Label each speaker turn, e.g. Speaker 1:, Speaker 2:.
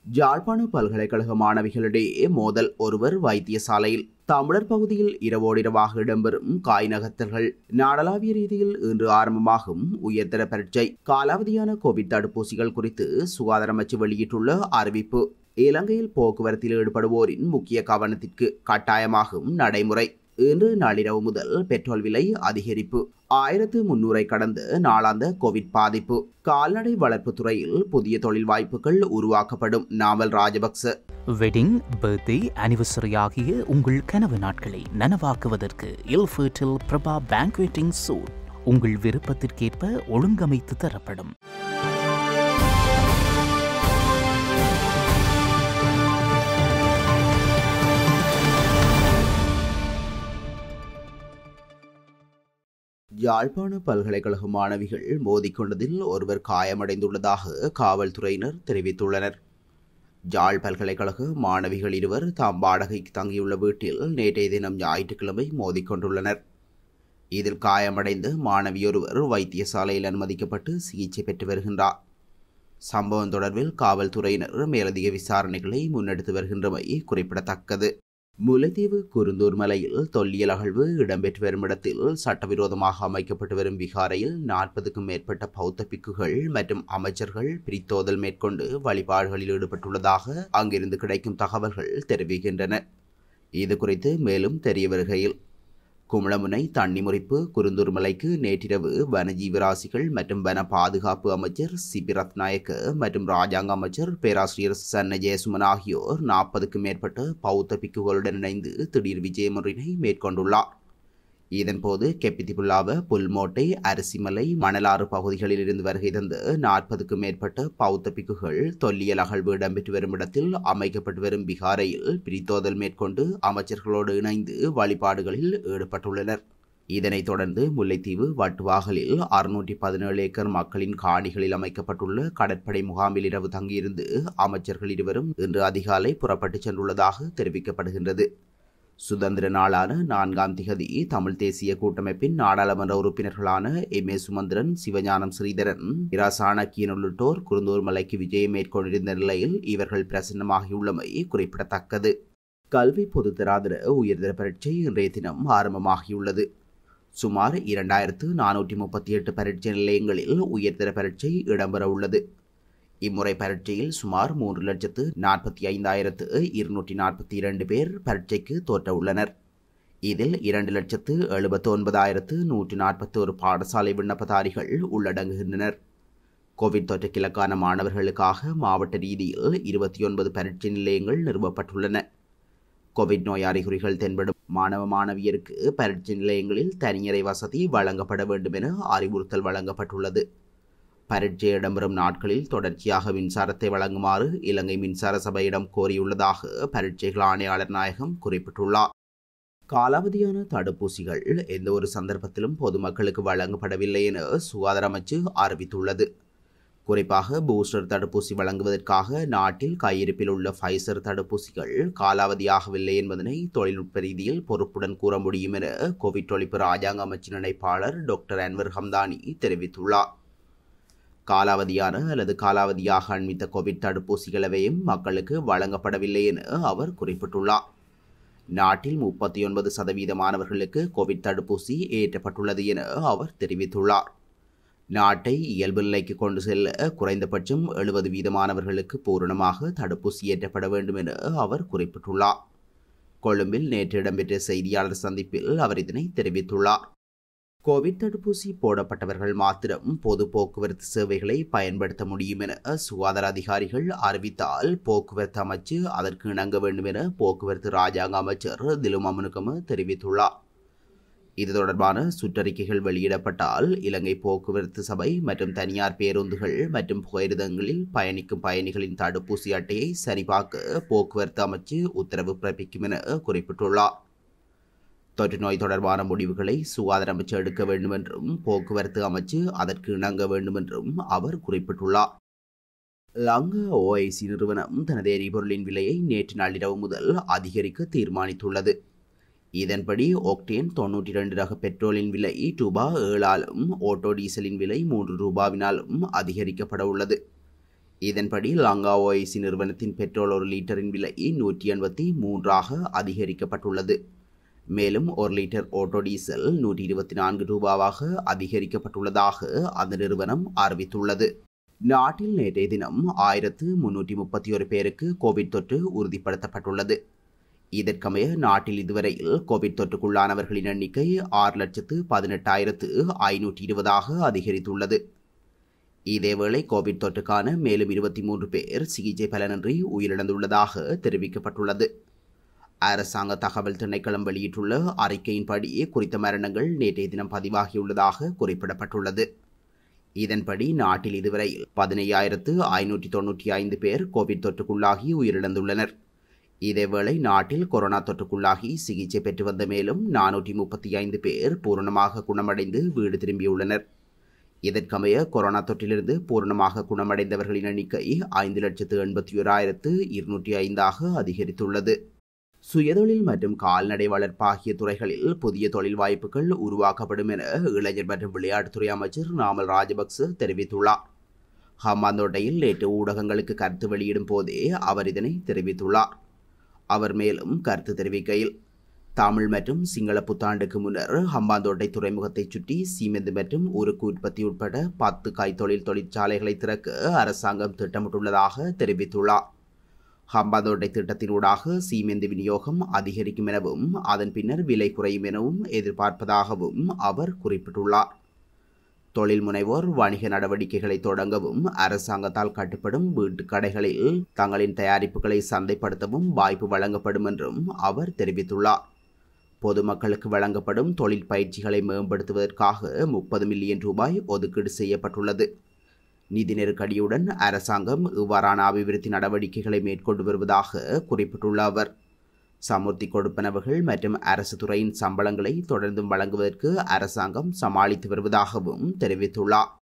Speaker 1: யாழ்ப்பாண பல்கலைக்கழக மாணவிகளிடையே மோதல் ஒருவர் வைத்தியசாலையில் தமிழர் பகுதியில் இரவோடிரவாக இடம்பெறும் காய் நகர்த்தல்கள் நாடளாவிய ரீதியில் இன்று ஆரம்பமாகும் உயர்தர பரீட்சை காலாவதியான கோவிட் தடுப்பூசிகள் குறித்து சுகாதார அமைச்சு வெளியிட்டுள்ள அறிவிப்பு இலங்கையில் போக்குவரத்தில் ஈடுபடுவோரின் முக்கிய கவனத்திற்கு கட்டாயமாகும் நடைமுறை இன்று நள்ளிரவு முதல் பெட்ரோல் விலை அதிகரிப்பு ஆயிரத்து முன்னூரை கடந்த நாளாந்த கோவிட் பாதிப்பு கால்நடை வளர்ப்பு துறையில் புதிய தொழில் வாய்ப்புகள் உருவாக்கப்படும் Namal Rajapaksa
Speaker 2: wedding birthday anniversary ஆகிய உங்கள் கனவு நாட்களை நனவாக்குவதற்கு இல்ஃபர்டில் பிரபா பேங்க்வெட்டிங் சூட் உங்கள் விருப்பத்திற்கேற்ப ஒழுங்கமைத்து தரப்படும்
Speaker 1: யாழ்ப்பாண பல்கலைக்கழக மாணவிகள் மோதிக்கொண்டதில் ஒருவர் காயமடைந்துள்ளதாக காவல்துறையினர் தெரிவித்துள்ளனர் யாழ் பல்கலைக்கழக மாணவிகள் இருவர் தாம் வாடகைக்கு தங்கியுள்ள வீட்டில் நேற்றைய தினம் ஞாயிற்றுக்கிழமை மோதிக்கொண்டுள்ளனர் இதில் காயமடைந்த மாணவியொருவர் வைத்தியசாலையில் அனுமதிக்கப்பட்டு சிகிச்சை பெற்று வருகின்றார் சம்பவம் தொடர்பில் காவல்துறையினர் மேலதிக விசாரணைகளை முன்னெடுத்து வருகின்றமை குறிப்பிடத்தக்கது முல்லைத்தீவு குருந்தூர் மலையில் தொல்லியல் அகழ்வு இடம்பெற்று வரும் இடத்தில் சட்டவிரோதமாக அமைக்கப்பட்டு வரும் விகாரையில் நாற்பதுக்கும் மேற்பட்ட பௌத்த பிக்குகள் மற்றும் அமைச்சர்கள் பிரித்தோதல் மேற்கொண்டு வழிபாடுகளில் ஈடுபட்டுள்ளதாக அங்கிருந்து கிடைக்கும் தகவல்கள் தெரிவிக்கின்றன இது குறித்து மேலும் தெரிய வருகையில் குமளமுனை தண்ணி முறிப்பு குருந்தூர் மலைக்கு நேற்றிரவு வனஜீவராசிகள் மற்றும் வன பாதுகாப்பு அமைச்சர் சிபி ரத்நாயக்க மற்றும் ராஜாங்க அமைச்சர் பேராசிரியர் சன்ன ஜெயசுமன் ஆகியோர் நாற்பதுக்கும் மேற்பட்ட பௌத்த பிக்குகளுடன் இணைந்து திடீர் விஜயமுறையினை மேற்கொண்டுள்ளார் இதன்போது கெப்பித்திபுல்லாவ புல்மோட்டை அரிசிமலை மணலாறு பகுதிகளில் இருந்து வருகை தந்த நாற்பதுக்கும் மேற்பட்ட பௌத்த பிக்குகள் தொல்லியல் அகழ்வு இடம்பெற்று வரும் இடத்தில் அமைக்கப்பட்டு வரும் பிகாரையில் பிரித்தோதல் மேற்கொண்டு அமைச்சர்களோடு இணைந்து வழிபாடுகளில் ஈடுபட்டுள்ளனர் இதனைத் தொடர்ந்து முல்லைத்தீவு வட்டுவாகலில் அறுநூற்றி பதினேழு ஏக்கர் மக்களின் காணிகளில் அமைக்கப்பட்டுள்ள கடற்படை முகாமில் இரவு தங்கியிருந்து அமைச்சர்கள் இருவரும் இன்று அதிகாலை புறப்பட்டுச் சென்றுள்ளதாக தெரிவிக்கப்படுகின்றது சுதந்திர நாளான நான்காம் திகதி தமிழ் தேசிய கூட்டமைப்பின் நாடாளுமன்ற உறுப்பினர்களான எம் ஏ சுமந்திரன் சிவஞானம் ஸ்ரீதரன் இரா சாணக்கியன் உள்ளிட்டோர் குருந்தூர் மலைக்கு விஜயம் மேற்கொண்டிருந்த நிலையில் இவர்கள் பிரசன்னமாகியுள்ளமை குறிப்பிடத்தக்கது கல்வி பொதுத்தராதர உயர்தர பரீட்சை இன்றைய தினம் ஆரம்பமாகியுள்ளது சுமார் இரண்டாயிரத்து நானூற்றி முப்பத்தி எட்டு பரீட்சை நிலையங்களில் உயர்தர பரீட்சை இடம்பெற உள்ளது இம்முறை பரீட்சையில் சுமார் மூன்று லட்சத்து நாற்பத்தி ஐந்தாயிரத்து இருநூற்றி நாற்பத்தி இரண்டு பேர் பரீட்சைக்கு தோற்ற உள்ளனர் இதில் இரண்டு லட்சத்து எழுபத்தி ஒன்பதாயிரத்து நூற்றி நாற்பத்தி ஒரு பாடசாலை விண்ணப்பதாரிகள் உள்ளடங்குகின்றனர் கோவிட் தொற்றுக்கிழக்கான மாணவர்களுக்காக மாவட்ட ரீதியில் இருபத்தி ஒன்பது பரீட்சை நிலையங்கள் நிறுவப்பட்டுள்ளன கோவிட் நோய் அறிகுறிகள் தென்படும் மாணவ மாணவியருக்கு பரீட்சை நிலையங்களில் தனியறை வசதி வழங்கப்பட வேண்டும் என அறிவுறுத்தல் வழங்கப்பட்டுள்ளது பரீட்சை இடம்பெறும் நாட்களில் தொடர்ச்சியாக மின்சாரத்தை வழங்குமாறு இலங்கை மின்சார சபையிடம் கோரியுள்ளதாக பரீட்சைகள் ஆணையாளர் நாயகம் குறிப்பிட்டுள்ளார் காலாவதியான தடுப்பூசிகள் எந்த ஒரு சந்தர்ப்பத்திலும் பொதுமக்களுக்கு வழங்கப்படவில்லை என சுகாதார அமைச்சு அறிவித்துள்ளது குறிப்பாக பூஸ்டர் தடுப்பூசி வழங்குவதற்காக நாட்டில் கையிருப்பில் உள்ள ஃபைசர் தடுப்பூசிகள் காலாவதியாகவில்லை என்பதனை தொழில்நுட்ப ரீதியில் பொறுப்புடன் கூற முடியும் என கோவிட் ஒழிப்பு ராஜாங்க அமைச்சின் இணைப்பாளர் டாக்டர் அன்வர் ஹம்தானி தெரிவித்துள்ளார் காலாவதியான அல்லது காலாவதியாக அண்மித்த கோவிட் தடுப்பூசிகள் எவையும் மக்களுக்கு வழங்கப்படவில்லை என அவர் குறிப்பிட்டுள்ளார் நாட்டில் முப்பத்தி ஒன்பது சதவீத மாணவர்களுக்கு கோவிட் தடுப்பூசி ஏற்றப்பட்டுள்ளது என அவர் தெரிவித்துள்ளார் நாட்டை இயல்பு நிலைக்கு கொண்டு செல்ல குறைந்தபட்சம் எழுபது வீதமானவர்களுக்கு பூரணமாக தடுப்பூசி ஏற்றப்பட வேண்டும் என அவர் குறிப்பிட்டுள்ளார் கொழும்பில் நேற்று இடம்பெற்ற செய்தியாளர் சந்திப்பில் அவர் இதனை தெரிவித்துள்ளார் கோவிட் தடுப்பூசி போடப்பட்டவர்கள் மாத்திரம் பொது போக்குவரத்து சேவைகளை பயன்படுத்த முடியும் என சுகாதார அதிகாரிகள் அறிவித்தால் போக்குவரத்து அமைச்சு அதற்கு இணங்க வேண்டும் என போக்குவரத்து ராஜாங்க அமைச்சர் திலும் அமனுகம தெரிவித்துள்ளார் இது தொடர்பான சுற்றறிக்கைகள் வெளியிடப்பட்டால் இலங்கை போக்குவரத்து சபை மற்றும் தனியார் பேருந்துகள் மற்றும் புகையிரதங்களில் பயணிக்கும் பயணிகளின் தடுப்பூசி அட்டையை சரிபார்க்க போக்குவரத்து அமைச்சு உத்தரவு பிறப்பிக்கும் என குறிப்பிட்டுள்ளார் தொற்று நோய் தொடர்பான முடிவுகளை சுகாதார அமைச்சு எடுக்க வேண்டும் என்றும் போக்குவரத்து அமைச்சு அதற்கு இணங்க வேண்டும் என்றும் அவர் குறிப்பிட்டுள்ளார் லங்கா ஓஐசி நிறுவனம் தனது எரிபொருளின் விலையை நேற்று நள்ளிரவு முதல் அதிகரிக்க தீர்மானித்துள்ளது இதன்படி ஒக்டேன் தொன்னூற்றி இரண்டு ரக பெட்ரோலின் விலை ரூபா ஏழாலும் ஓட்டோ டீசலின் விலை மூன்று ரூபாவினாலும் அதிகரிக்கப்பட உள்ளது இதன்படி லங்கா ஓஐசி நிறுவனத்தின் பெட்ரோல் ஒரு லிட்டரின் விலை நூற்றி எண்பத்தி மூன்றாக அதிகரிக்கப்பட்டுள்ளது மேலும் ஒரு லிட்டர் ஓட்டோ டீசல் நூற்றி இருபத்தி நான்கு ரூபாவாக அதிகரிக்கப்பட்டுள்ளதாக அந்த நிறுவனம் அறிவித்துள்ளது நாட்டில் நேற்றைய தினம் ஆயிரத்து முன்னூற்றி முப்பத்தி ஒரு பேருக்கு கோவிட் தொற்று உறுதிப்படுத்தப்பட்டுள்ளது இதற்கமைய நாட்டில் இதுவரையில் கோவிட் தொற்றுக்குள்ளானவர்களின் எண்ணிக்கை ஆறு லட்சத்து பதினெட்டாயிரத்து ஐநூற்றி இருபதாக அதிகரித்துள்ளது இதேவேளை கோவிட் தொற்றுக்கான மேலும் இருபத்தி மூன்று பேர் சிகிச்சை பலனின்றி உயிரிழந்துள்ளதாக தெரிவிக்கப்பட்டுள்ளது அரசாங்க தகவல் திணைக்களம் வெளியிட்டுள்ள அறிக்கையின்படி குறித்த மரணங்கள் நேற்றைய தினம் பதிவாகியுள்ளதாக குறிப்பிடப்பட்டுள்ளது இதன்படி நாட்டில் இதுவரையில் பதினையாயிரத்து ஐநூற்றி தொன்னூற்றி ஐந்து பேர் கோவிட் தொற்றுக்குள்ளாகி உயிரிழந்துள்ளனர் இதேவேளை நாட்டில் கொரோனா தொற்றுக்குள்ளாகி சிகிச்சை பெற்று வந்த மேலும் நானூற்றி முப்பத்தி ஐந்து பேர் பூரணமாக குணமடைந்து வீடு திரும்பியுள்ளனர் இதற்கமைய கொரோனா தொற்றிலிருந்து பூரணமாக குணமடைந்தவர்களின் எண்ணிக்கை ஐந்து லட்சத்து எண்பத்தி ஓராயிரத்து இருநூற்றி ஐந்தாக அதிகரித்துள்ளது சுயதொழில் மற்றும் கால்நடை வளர்ப்பு ஆகிய துறைகளில் புதிய தொழில் வாய்ப்புகள் உருவாக்கப்படும் என இளைஞர் மற்றும் விளையாட்டுத்துறை அமைச்சர் நாமல் ராஜபக்ச தெரிவித்துள்ளார் ஹம்பாந்தோட்டையில் நேற்று ஊடகங்களுக்கு கருத்து வெளியிடும் போதே அவர் இதனை தெரிவித்துள்ளார் அவர் மேலும் கருத்து தெரிவிக்கையில் தமிழ் மற்றும் சிங்கள புத்தாண்டுக்கு முன்னர் ஹம்பாந்தோட்டை துறைமுகத்தை சுற்றி சீமெந்து மற்றும் உருக்கு உற்பத்தி உட்பட பத்து கைத்தொழில் தொழிற்சாலைகளை திறக்க அரசாங்கம் திட்டமிட்டுள்ளதாக தெரிவித்துள்ளார் ஹம்பாந்தோட்டை திட்டத்தினூடாக சீமெந்து விநியோகம் அதிகரிக்கும் எனவும் அதன் பின்னர் விலை குறையும் எனவும் எதிர்பார்ப்பதாகவும் அவர் குறிப்பிட்டுள்ளார் தொழில் முனைவோர் வணிக நடவடிக்கைகளை தொடங்கவும் அரசாங்கத்தால் கட்டுப்படும் வீட்டு கடைகளில் தங்களின் தயாரிப்புகளை சந்தைப்படுத்தவும் வாய்ப்பு வழங்கப்படும் என்றும் அவர் தெரிவித்துள்ளார் பொதுமக்களுக்கு வழங்கப்படும் தொழில் பயிற்சிகளை மேம்படுத்துவதற்காக முப்பது மில்லியன் ரூபாய் ஒதுக்கீடு செய்யப்பட்டுள்ளது நிதி நெருக்கடியுடன் அரசாங்கம் இவ்வாறான அபிவிருத்தி நடவடிக்கைகளை மேற்கொண்டு வருவதாக குறிப்பிட்டுள்ள அவர் சமுர்த்தி கொடுப்பனவுகள் மற்றும் அரசு துறையின் சம்பளங்களை தொடர்ந்தும் வழங்குவதற்கு அரசாங்கம் சமாளித்து வருவதாகவும் தெரிவித்துள்ளார்